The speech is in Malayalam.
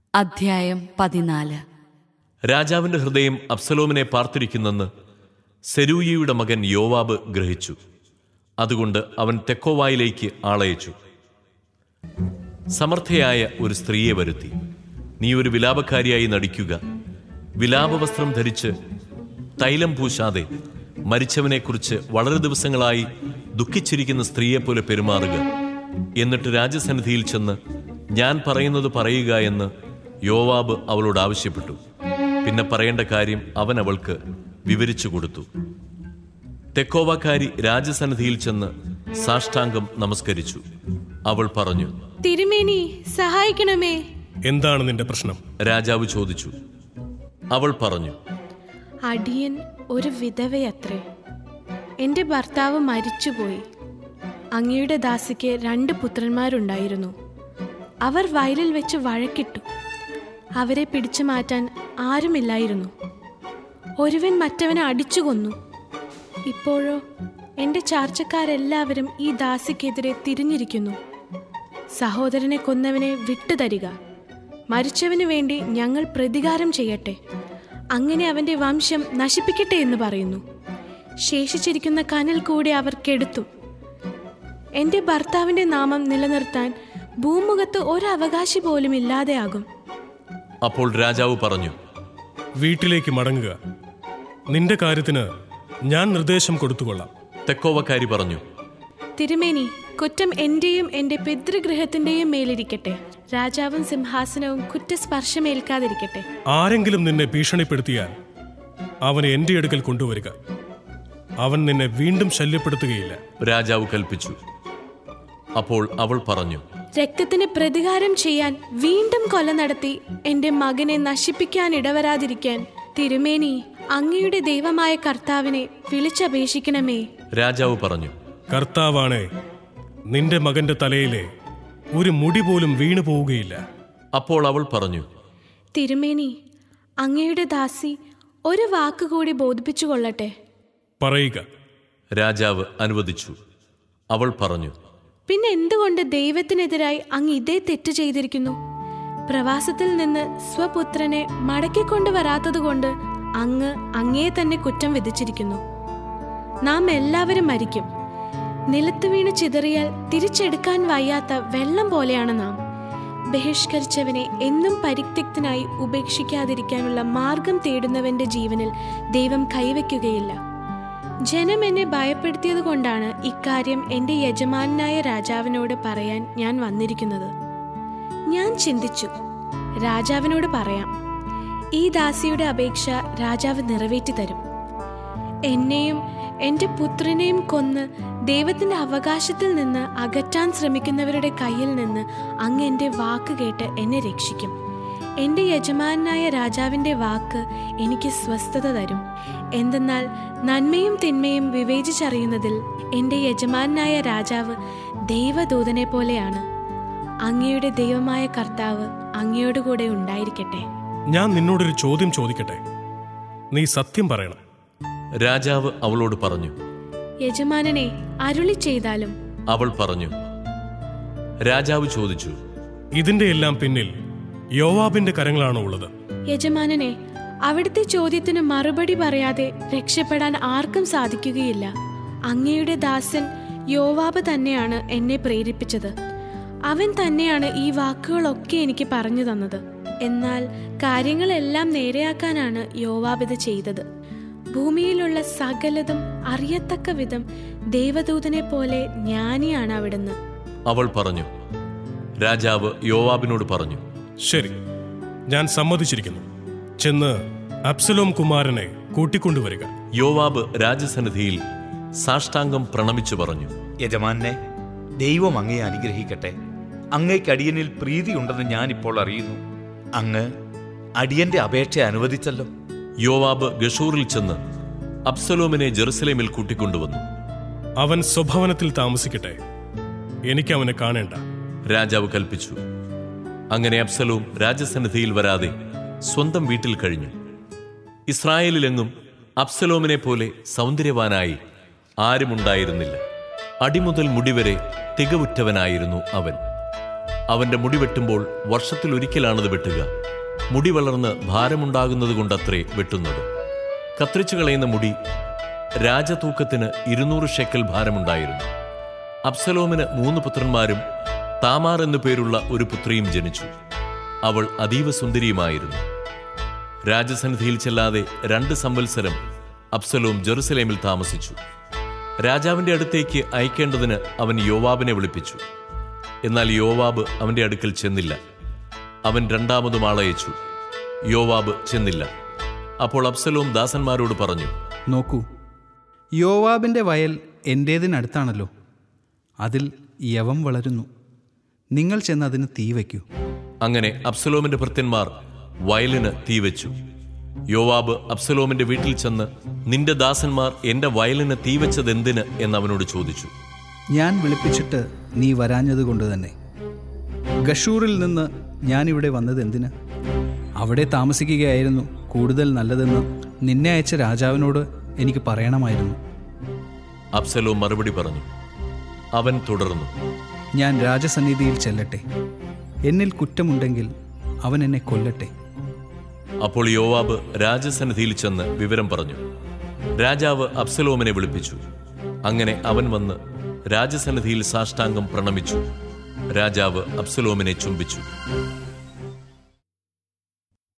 അധ്യായം പതിനാല് രാജാവിന്റെ ഹൃദയം അബ്സലോമിനെ പാർത്തിരിക്കുന്നെന്ന് സെരൂയിയുടെ മകൻ യോവാബ് ഗ്രഹിച്ചു അതുകൊണ്ട് അവൻ തെക്കോവായിലേക്ക് ആളയച്ചു സമർത്ഥയായ ഒരു സ്ത്രീയെ വരുത്തി നീ ഒരു വിലാപക്കാരിയായി നടിക്കുക വിലാപവസ്ത്രം ധരിച്ച് തൈലം പൂശാതെ മരിച്ചവനെക്കുറിച്ച് വളരെ ദിവസങ്ങളായി ദുഃഖിച്ചിരിക്കുന്ന സ്ത്രീയെപ്പോലെ പെരുമാറുക എന്നിട്ട് രാജസന്നിധിയിൽ ചെന്ന് ഞാൻ പറയുന്നത് പറയുക എന്ന് യോവാബ് അവളോട് ആവശ്യപ്പെട്ടു പിന്നെ പറയേണ്ട കാര്യം അവൻ അവൾക്ക് വിവരിച്ചു കൊടുത്തു തെക്കോവക്കാരി രാജസന്നിധിയിൽ ചെന്ന് സാഷ്ടാംഗം നമസ്കരിച്ചു അവൾ പറഞ്ഞു തിരുമേനി സഹായിക്കണമേ എന്താണ് നിന്റെ പ്രശ്നം രാജാവ് ചോദിച്ചു അവൾ പറഞ്ഞു അടിയൻ ഒരു വിധവയത്രേ എന്റെ ഭർത്താവ് മരിച്ചുപോയി അങ്ങയുടെ ദാസിക്ക് രണ്ട് പുത്രന്മാരുണ്ടായിരുന്നു അവർ വയലിൽ വെച്ച് വഴക്കിട്ടു അവരെ പിടിച്ചു മാറ്റാൻ ആരുമില്ലായിരുന്നു ഒരുവൻ മറ്റവനെ അടിച്ചു കൊന്നു ഇപ്പോഴോ എന്റെ ചാർച്ചക്കാരെല്ലാവരും ഈ ദാസിക്കെതിരെ തിരിഞ്ഞിരിക്കുന്നു സഹോദരനെ കൊന്നവനെ വിട്ടുതരിക മരിച്ചവന് വേണ്ടി ഞങ്ങൾ പ്രതികാരം ചെയ്യട്ടെ അങ്ങനെ അവന്റെ വംശം നശിപ്പിക്കട്ടെ എന്ന് പറയുന്നു ശേഷിച്ചിരിക്കുന്ന കനൽ കൂടി അവർ കെടുത്തും എന്റെ ഭർത്താവിന്റെ നാമം നിലനിർത്താൻ ഭൂമുഖത്ത് ഒരു അവകാശി പോലും ഇല്ലാതെയാകും അപ്പോൾ രാജാവ് പറഞ്ഞു വീട്ടിലേക്ക് മടങ്ങുക നിന്റെ കാര്യത്തിന് ഞാൻ നിർദ്ദേശം കൊടുത്തുകൊള്ളാം തെക്കോവക്കാരി പറഞ്ഞു തിരുമേനി കുറ്റം എന്റെയും എന്റെ പിതൃഗൃഹത്തിന്റെയും മേലിരിക്കട്ടെ രാജാവും സിംഹാസനവും കുറ്റസ്പർശമേൽക്കാതിരിക്കട്ടെ ആരെങ്കിലും നിന്നെ ഭീഷണിപ്പെടുത്തിയാൽ അവനെ എന്റെ അടുക്കൽ കൊണ്ടുവരിക അവൻ നിന്നെ വീണ്ടും ശല്യപ്പെടുത്തുകയില്ല രാജാവ് കൽപ്പിച്ചു അപ്പോൾ അവൾ പറഞ്ഞു രക്തത്തിന് പ്രതികാരം ചെയ്യാൻ വീണ്ടും കൊല നടത്തി എന്റെ മകനെ നശിപ്പിക്കാൻ ഇടവരാതിരിക്കാൻ തിരുമേനി അങ്ങയുടെ ദൈവമായ കർത്താവിനെ വിളിച്ചപേക്ഷിക്കണമേ രാജാവ് പറഞ്ഞു കർത്താവാണേ നിന്റെ മകന്റെ തലയിലെ ഒരു മുടി പോലും വീണു പോവുകയില്ല അപ്പോൾ അവൾ പറഞ്ഞു തിരുമേനി അങ്ങയുടെ ദാസി ഒരു വാക്കുകൂടി ബോധിപ്പിച്ചു കൊള്ളട്ടെ പറയുക രാജാവ് അനുവദിച്ചു അവൾ പറഞ്ഞു പിന്നെ എന്തുകൊണ്ട് ദൈവത്തിനെതിരായി അങ്ങ് ഇതേ തെറ്റ് ചെയ്തിരിക്കുന്നു പ്രവാസത്തിൽ നിന്ന് സ്വപുത്രനെ മടക്കിക്കൊണ്ടുവരാത്തതുകൊണ്ട് അങ്ങ് അങ്ങേ തന്നെ കുറ്റം വിധിച്ചിരിക്കുന്നു നാം എല്ലാവരും മരിക്കും നിലത്ത് വീണ് ചിതറിയാൽ തിരിച്ചെടുക്കാൻ വയ്യാത്ത വെള്ളം പോലെയാണ് നാം ബഹിഷ്കരിച്ചവനെ എന്നും പരിത്യക്തനായി ഉപേക്ഷിക്കാതിരിക്കാനുള്ള മാർഗം തേടുന്നവന്റെ ജീവനിൽ ദൈവം കൈവയ്ക്കുകയില്ല ജനം എന്നെ ഭയപ്പെടുത്തിയത് കൊണ്ടാണ് ഇക്കാര്യം എന്റെ യജമാനായ രാജാവിനോട് പറയാൻ ഞാൻ വന്നിരിക്കുന്നത് ഞാൻ ചിന്തിച്ചു രാജാവിനോട് പറയാം ഈ ദാസിയുടെ അപേക്ഷ രാജാവ് നിറവേറ്റി തരും എന്നെയും എന്റെ പുത്രനെയും കൊന്ന് ദൈവത്തിന്റെ അവകാശത്തിൽ നിന്ന് അകറ്റാൻ ശ്രമിക്കുന്നവരുടെ കയ്യിൽ നിന്ന് അങ്ങ് എന്റെ വാക്ക് കേട്ട് എന്നെ രക്ഷിക്കും എന്റെ യജമാനായ രാജാവിന്റെ വാക്ക് എനിക്ക് സ്വസ്ഥത തരും എന്തെന്നാൽ നന്മയും തിന്മയും വിവേചിച്ചറിയുന്നതിൽ എന്റെ യജമാനായ രാജാവ് ദൈവദൂതനെ പോലെയാണ് അങ്ങയുടെ ദൈവമായ കർത്താവ് അങ്ങയോട് കൂടെ ഉണ്ടായിരിക്കട്ടെ ഞാൻ നിന്നോടൊരു ചോദ്യം ചോദിക്കട്ടെ നീ സത്യം പറയണം രാജാവ് അവളോട് പറഞ്ഞു യജമാനനെ അരുളി ചെയ്താലും അവൾ പറഞ്ഞു രാജാവ് ചോദിച്ചു ഇതിന്റെ എല്ലാം പിന്നിൽ യോവാബിന്റെ കരങ്ങളാണോ ഉള്ളത് യജമാനനെ അവിടുത്തെ ചോദ്യത്തിന് മറുപടി പറയാതെ രക്ഷപ്പെടാൻ ആർക്കും സാധിക്കുകയില്ല അങ്ങയുടെ ദാസൻ യോവാബ് തന്നെയാണ് എന്നെ പ്രേരിപ്പിച്ചത് അവൻ തന്നെയാണ് ഈ വാക്കുകളൊക്കെ എനിക്ക് പറഞ്ഞു തന്നത് എന്നാൽ കാര്യങ്ങളെല്ലാം നേരെയാക്കാനാണ് യോവാബ് ഇത് ചെയ്തത് ഭൂമിയിലുള്ള സകലതും അറിയത്തക്ക വിധം ദേവദൂതനെ പോലെ ജ്ഞാനിയാണ് അവിടുന്ന് അവൾ പറഞ്ഞു രാജാവ് യോവാബിനോട് പറഞ്ഞു ശരി ഞാൻ സമ്മതിച്ചിരിക്കുന്നു ചെന്ന് അബ്സലോം കുമാരനെ കൂട്ടിക്കൊണ്ടുവരിക യോവാബ് രാജസന്നിധിയിൽ സാഷ്ടാംഗം പ്രണമിച്ചു പറഞ്ഞു യജമാനെ ദൈവം അങ്ങയെ അനുഗ്രഹിക്കട്ടെ അങ്ങയ്ക്ക് അടിയനിൽ പ്രീതിയുണ്ടെന്ന് ഞാനിപ്പോൾ അറിയുന്നു അങ്ങ് അടിയന്റെ അപേക്ഷ അനുവദിച്ചല്ലോ യോവാബ് ഗഷൂറിൽ ചെന്ന് അബ്സലോമിനെ ജെറുസലേമിൽ കൂട്ടിക്കൊണ്ടുവന്നു അവൻ സ്വഭവനത്തിൽ താമസിക്കട്ടെ എനിക്ക് അവനെ കാണേണ്ട രാജാവ് കൽപ്പിച്ചു അങ്ങനെ അബ്സലോം രാജസന്നിധിയിൽ വരാതെ സ്വന്തം വീട്ടിൽ കഴിഞ്ഞു ഇസ്രായേലിലെങ്ങും അബ്സലോമിനെ പോലെ സൗന്ദര്യവാനായി ആരുമുണ്ടായിരുന്നില്ല അടിമുതൽ മുടിവരെ തികവുറ്റവനായിരുന്നു അവൻ അവന്റെ മുടി വെട്ടുമ്പോൾ വർഷത്തിൽ ഒരിക്കലാണത് വെട്ടുക മുടി വളർന്ന് ഭാരമുണ്ടാകുന്നത് കൊണ്ടത്രേ വെട്ടുന്നത് കത്രിച്ചു കളയുന്ന മുടി രാജതൂക്കത്തിന് ഇരുന്നൂറ് ഷെക്കൽ ഭാരമുണ്ടായിരുന്നു അബ്സലോമിന് മൂന്ന് പുത്രന്മാരും താമാർ എന്നു പേരുള്ള ഒരു പുത്രിയും ജനിച്ചു അവൾ അതീവ സുന്ദരിയുമായിരുന്നു രാജസന്നിധിയിൽ ചെല്ലാതെ രണ്ട് സംവത്സരം അബ്സലോം ജെറുസലേമിൽ താമസിച്ചു രാജാവിന്റെ അടുത്തേക്ക് അയക്കേണ്ടതിന് അവൻ യോവാബിനെ വിളിപ്പിച്ചു എന്നാൽ യോവാബ് അവന്റെ അടുക്കൽ ചെന്നില്ല അവൻ രണ്ടാമതും ആളയച്ചു യോവാബ് ചെന്നില്ല അപ്പോൾ അബ്സലോം ദാസന്മാരോട് പറഞ്ഞു നോക്കൂ യോവാബിൻ്റെ വയൽ എൻ്റേതിനടുത്താണല്ലോ അതിൽ യവം വളരുന്നു നിങ്ങൾ ചെന്ന് അതിന് തീ വയ്ക്കൂ അങ്ങനെ അബ്സലോമിന്റെ ഭൃത്യന്മാർ വയലിന് തീവച്ചു യോവാബ് അബ്സലോമിന്റെ വീട്ടിൽ ചെന്ന് നിന്റെ ദാസന്മാർ എന്റെ വയലിന് തീവച്ചതെന്തിന് എന്ന് അവനോട് ചോദിച്ചു ഞാൻ വിളിപ്പിച്ചിട്ട് നീ വരാഞ്ഞതുകൊണ്ട് തന്നെ ഗഷൂറിൽ നിന്ന് ഞാനിവിടെ വന്നത് എന്തിന് അവിടെ താമസിക്കുകയായിരുന്നു കൂടുതൽ നല്ലതെന്ന് നിന്നെ അയച്ച രാജാവിനോട് എനിക്ക് പറയണമായിരുന്നു അബ്സലോം മറുപടി പറഞ്ഞു അവൻ തുടർന്നു ഞാൻ രാജസന്നിധിയിൽ ചെല്ലട്ടെ എന്നിൽ കുറ്റമുണ്ടെങ്കിൽ അവൻ എന്നെ കൊല്ലട്ടെ അപ്പോൾ യോവാബ് രാജസന്നിധിയിൽ ചെന്ന് വിവരം പറഞ്ഞു രാജാവ് അബ്സലോമിനെ വിളിപ്പിച്ചു അങ്ങനെ അവൻ വന്ന് രാജസന്നിധിയിൽ സാഷ്ടാംഗം പ്രണമിച്ചു രാജാവ് അബ്സലോമിനെ ചുംബിച്ചു